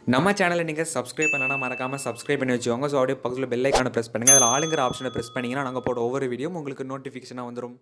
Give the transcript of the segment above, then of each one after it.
நம்ம சேனலை நீங்கள் சப்ஸ்கிரைப் பண்ணலன்னா மறக்காமல் சப்ஸ்கிரைப் பண்ணி வச்சுக்கோங்க ஸோ அப்படியே பக்கத்தில் பெல் ஐக்கானை ப்ரெஸ் பண்ணுங்கள் அதில் ஆளுங்கிற ஆப்ஷனை ப்ரெஸ் பண்ணிங்கன்னா நாங்கள் போட ஒவ்வொரு வீடியோ உங்களுக்கு நோட்டிஃபிகேஷனாக வந்துடும்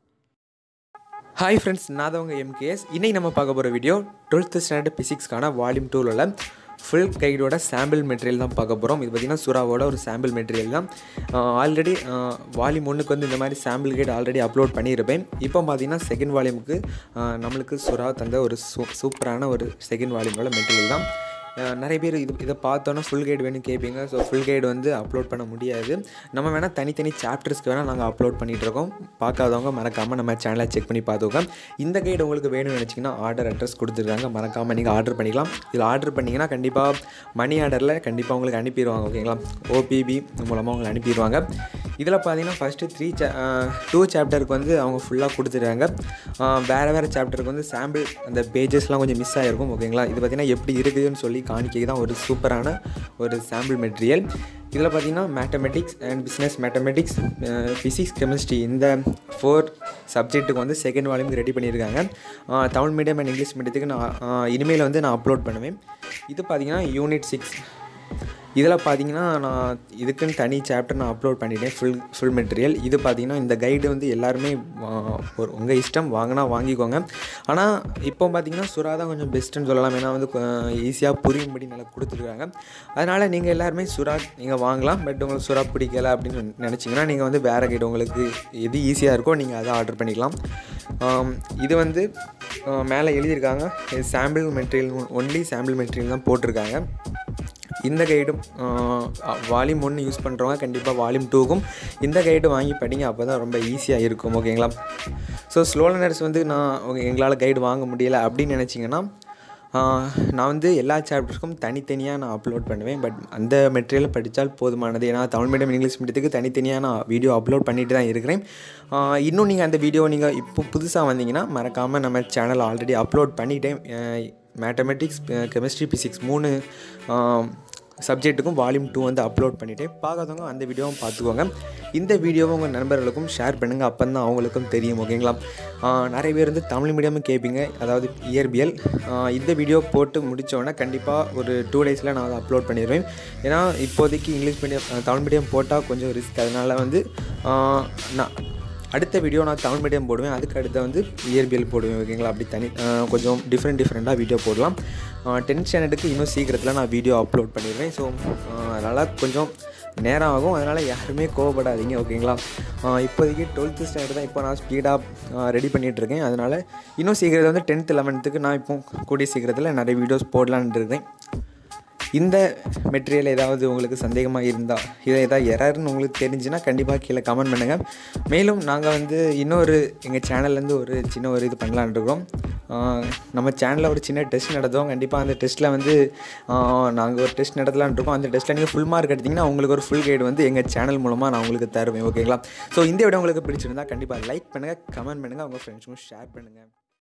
ஹாய் ஃப்ரெண்ட்ஸ் நான் தான் உங்கள் எம்கேஎஸ் இன்னைக்கு நம்ம பார்க்க போகிற வீடியோ டுவெல்த் ஸ்டாண்டர்ட் ஃபிசிக்ஸ்க்கான வால்யூம் டூவில் ஃபுல் கைடோட சாம்பிள் மெட்டீரியல் தான் பார்க்க போகிறோம் இது பார்த்திங்கன்னா சுறாவோட ஒரு சாம்பிள் மெட்டீரியல் தான் ஆல்ரெடி வால்யூம் ஒன்றுக்கு வந்து இந்த மாதிரி சாம்பிள் கைடு ஆல்ரெடி அப்லோட் பண்ணியிருப்பேன் இப்போ பார்த்தீங்கன்னா செகண்ட் வால்யூமுக்கு நம்மளுக்கு சுறா தந்த ஒரு சூ சூப்பரான ஒரு செகண்ட் வால்யூமோட மெட்டீரியல் தான் அஹ் நிறைய பேர் இது இதை பார்த்தோன்னா ஃபுல் கைடு வேணும் கேட்பீங்க ஸோ ஃபுல் கைடு வந்து அப்லோட் பண்ண முடியாது நம்ம வேணால் தனித்தனி சாப்டர்ஸ்க்கு வேணால் நாங்கள் அப்லோட் பண்ணிகிட்ருக்கோம் பார்க்காதவங்க மறக்காமல் நம்ம சேனலை செக் பண்ணி பார்த்துக்கோங்க இந்த கைடு உங்களுக்கு வேணும்னு நினச்சிங்கன்னா ஆர்டர் அட்ரஸ் கொடுத்துருக்காங்க மறக்காமல் நீங்கள் ஆர்டர் பண்ணிக்கலாம் இதில் ஆர்டர் பண்ணிங்கன்னா கண்டிப்பாக மணி ஆர்டரில் கண்டிப்பாக உங்களுக்கு அனுப்பிடுவாங்க ஓகேங்களா ஓபிபி மூலமாக உங்களுக்கு அனுப்பிடுவாங்க இதில் பார்த்தீங்கன்னா ஃபஸ்ட்டு த்ரீ சே டூ சாப்டருக்கு வந்து அவங்க ஃபுல்லாக கொடுத்துருக்காங்க வேறு வேறு சாப்டருக்கு வந்து சாம்பிள் அந்த பேஜஸ்லாம் கொஞ்சம் மிஸ் ஆகிருக்கும் ஓகேங்களா இது பார்த்திங்கன்னா எப்படி இருக்குதுன்னு சொல்லி காணிக்கை தான் ஒரு சூப்பரான ஒரு சாம்பிள் மெட்டீரியல் இதில் பார்த்தீங்கன்னா mathematics and business mathematics physics chemistry இந்த ஃபோர் சப்ஜெக்ட்டுக்கு வந்து செகண்ட் வால்யூம் ரெடி பண்ணியிருக்காங்க ah Tamil medium and English மீடியத்துக்கு நான் அஹ் இனிமேல் வந்து நான் அப்லோட் பண்ணுவேன் இது பார்த்தீங்கன்னா யூனிட் சிக்ஸ் இதில் பார்த்தீங்கன்னா நான் இதுக்குன்னு தனி சாப்டர் நான் அப்லோட் பண்ணிட்டேன் ஃபுல் ஃபுல் மெட்டீரியல் இது பார்த்தீங்கன்னா இந்த கைடு வந்து எல்லாருமே வா- ஒரு உங்கள் இஷ்டம் வாங்கினா வாங்கிக்கோங்க ஆனால் இப்போ பார்த்தீங்கன்னா சுறா தான் கொஞ்சம் பெஸ்ட்டுன்னு சொல்லலாம் ஏன்னா வந்து ஈஸியாக புரியும்படி நல்லா கொடுத்துருக்காங்க அதனால் நீங்கள் எல்லாருமே சுறா நீங்கள் வாங்கலாம் பட் உங்களுக்கு சுறா பிடிக்கல அப்படின்னு நினச்சிங்கன்னா நீங்கள் வந்து வேறு கைடு உங்களுக்கு எது ஈஸியாக இருக்கோ நீங்கள் அதை ஆர்டர் பண்ணிக்கலாம் ஆம், இது வந்து ஆ, மேலே எழுதியிருக்காங்க sample material only sample material தான் போட்டிருக்காங்க இந்த கைடும் வால்யூம் ஒன்று யூஸ் பண்ணுறவங்க கண்டிப்பாக வால்யூம் டூக்கும் இந்த கைடு வாங்கி படிங்க அப்போ தான் ரொம்ப ஈஸியாக இருக்கும் ஓகேங்களா ஸோ ஸ்லோ லேர்னர்ஸ் வந்து நான் உங்க- எங்களால் கைடு வாங்க முடியல அப்படின்னு நினச்சிங்கன்னா நான் வந்து எல்லா சாப்டருக்கும் தனித்தனியாக நான் அப்லோட் பண்ணுவேன் பட் அந்த மெட்டீரியல் படித்தால் போதுமானது ஏன்னா தமிழ் மீடியம் இங்கிலீஷ் மீடியத்துக்கு தனித்தனியாக நான் வீடியோ அப்லோட் பண்ணிட்டு தான் இருக்கிறேன் ஆஹ் இன்னும் நீங்கள் அந்த வீடியோ நீங்கள் இப்போ புதுசாக வந்தீங்கன்னா மறக்காமல் நம்ம சேனல் ஆல்ரெடி அப்லோட் பண்ணிட்டேன் மேத்தமெட்டிக்ஸ் கெமிஸ்ட்ரி பிசிக்ஸ் மூணு சப்ஜெக்ட்டுக்கும் வால்யூம் டூ வந்து அப்லோட் பண்ணிவிட்டேன் பார்க்காதவங்க அந்த வீடியோவும் பார்த்துக்கோங்க இந்த வீடியோவை உங்கள் நண்பர்களுக்கும் ஷேர் பண்ணுங்கள் அப்போ தான் அவங்களுக்கும் தெரியும் ஓகேங்களா ஆஹ் நிறைய பேர் வந்து தமிழ் மீடியமும் கேட்பீங்க அதாவது இயற்பியல் ஆஹ் இந்த வீடியோ போட்டு முடித்தோடனே கண்டிப்பாக ஒரு டூ டேஸில் நான் அதை அப்லோட் பண்ணிடுவேன் ஏன்னா இப்போதைக்கு இங்கிலீஷ் மீடியம் தமிழ் மீடியம் போட்டால் கொஞ்சம் ரிஸ்க் அதனால் வந்து ஆஹ் நான் அடுத்த வீடியோ நான் தமிழ் மீடியம் போடுவேன் அதுக்கு அடுத்து வந்து இயற்பியல் போடுவேன் ஓகேங்களா அப்படி தனி ஆஹ் கொஞ்சம் டிஃப்ரெண்ட் டிஃப்ரெண்ட்டாக வீடியோ போடலாம் டென்த் ஸ்டாண்டர்டுக்கு இன்னும் சீக்கிரத்தில் நான் வீடியோ அப்லோட் பண்ணிடுவேன் ஸோ அதனால் கொஞ்சம் நேரம் ஆகும் அதனால் யாருமே கோவப்படாதீங்க ஓகேங்களா ஆஹ் இப்போதைக்கு டுவெல்த்து ஸ்டாண்டர்ட் தான் இப்போ நான் ஸ்பீடாக ரெடி பண்ணிகிட்ருக்கேன் அதனால் இன்னும் சீக்கிரத்தில் வந்து டென்த்து லெவன்த்துக்கு நான் இப்போ கூடிய சீக்கிரத்தில் நிறைய வீடியோஸ் போடலான்னு இருக்கேன் இந்த மெட்டீரியல் ஏதாவது உங்களுக்கு சந்தேகமாக இருந்தால் இதை ஏதாவது எரர்னு உங்களுக்கு தெரிஞ்சுன்னா கண்டிப்பாக கீழே கமெண்ட் பண்ணுங்கள் மேலும் நாங்கள் வந்து இன்னொரு எங்கள் சேனல்லேருந்து ஒரு சின்ன ஒரு இது பண்ணலான்னு இருக்கோம் ஆஹ் நம்ம சேனலில் ஒரு சின்ன டெஸ்ட் நடத்துவோம் கண்டிப்பாக அந்த டெஸ்ட்டில் வந்து நாங்கள் ஒரு டெஸ்ட் நடத்தலான்னு இருக்கோம் அந்த டெஸ்ட்டில் நீங்கள் ஃபுல் மார்க் எடுத்திங்கன்னா உங்களுக்கு ஒரு ஃபுல் கைடு வந்து எங்கள் சேனல் மூலமாக நான் உங்களுக்கு தருவேன் ஓகேங்களா ஸோ இந்த வீடியோ உங்களுக்கு பிடிச்சிருந்தா கண்டிப்பாக லைக் பண்ணுங்கள் கமெண்ட் பண்ணுங்கள் உங்கள் ஃப்ரெண்ட்ஸுக்கும் ஷேர் பண்ணுங்கள்